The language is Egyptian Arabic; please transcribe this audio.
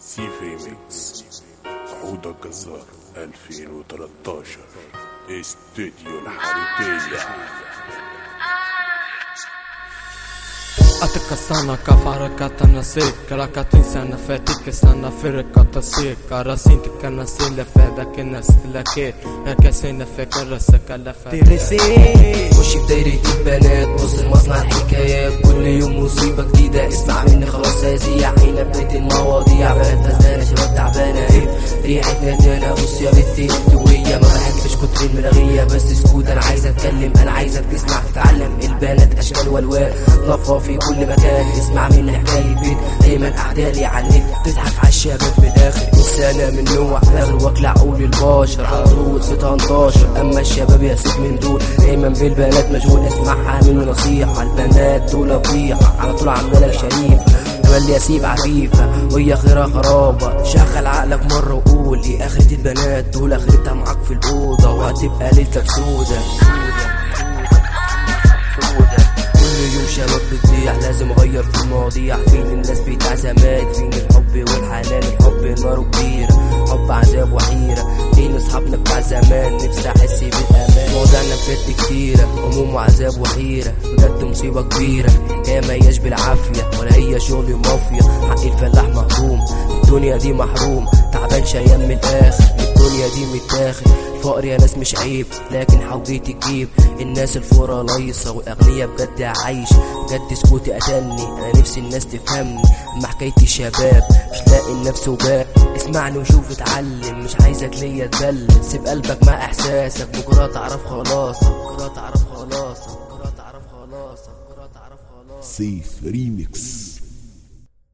سي ريميكس حوضة الجزار 2013 استديو الحريتية Atika sana ka farakata na seka Rakatin sana fetike sana firakata seka Rasinti kana sila feda kina stilake Haka sina feka rasaka lafa خش في دايرة البنات بص المصنع الحكايات كل يوم مصيبة جديدة اسمع مني خلاص هذه حين بداية المواضيع بقت فزدانة شباب تعبانة ايه ريحة ندانة بص يا بنتي دوية ما بحبش كتر الملغية بس سكوت انا عايز اتكلم انا عايزك تسمع تتعلم البنات اشكال والوان نفة في كل مكان اسمع مني حكاية بيت دايما اعدالي على النت تضحك على الشباب من الاخر انسانة من نوع فاغر واكل عقول البشر على طول ستة 18 اما الشباب يا سيد من دول دايما بالبنات مشغول اسمعها منه نصيحة البنات دول فضيحة على طول عاملة لك شريف تولي يا سيف عفيفة وهي خيرها خرابة شغل عقلك مرة وقول ايه اخرة البنات دول اخرتها معاك في الأوضة وهتبقى ليلتك سودة كل يوم شباب بتضيع لازم اغير في المواضيع فين الناس بتاع زمان فين الحب والحنان الحب نار كبيرة حب عذاب وحيرة فين اصحابنا بتاع زمان نفسي احس بالامان مواضيعنا بجد كتيرة هموم وعذاب وحيرة بجد مصيبة كبيرة هي ما هياش بالعافية ولا هي شغل مافيا حق الفلاح مهضوم الدنيا دي محروم تعبان شيان من الاخر الدنيا دي متاخد الفقر يا ناس مش عيب لكن حوجيتي تجيب الناس الفورة لايصة والاغنياء بجد عايش بجد سكوتي قتلني انا نفسي الناس تفهمني اما حكايتي شباب مش لاقي النفس وباب اسمعني وشوف اتعلم مش عايزك ليا تبلد سيب قلبك مع احساسك بكره تعرف خلاصك بكره تعرف خلاصك بكره تعرف خلاصك بكره تعرف خلاصك سيف ريميكس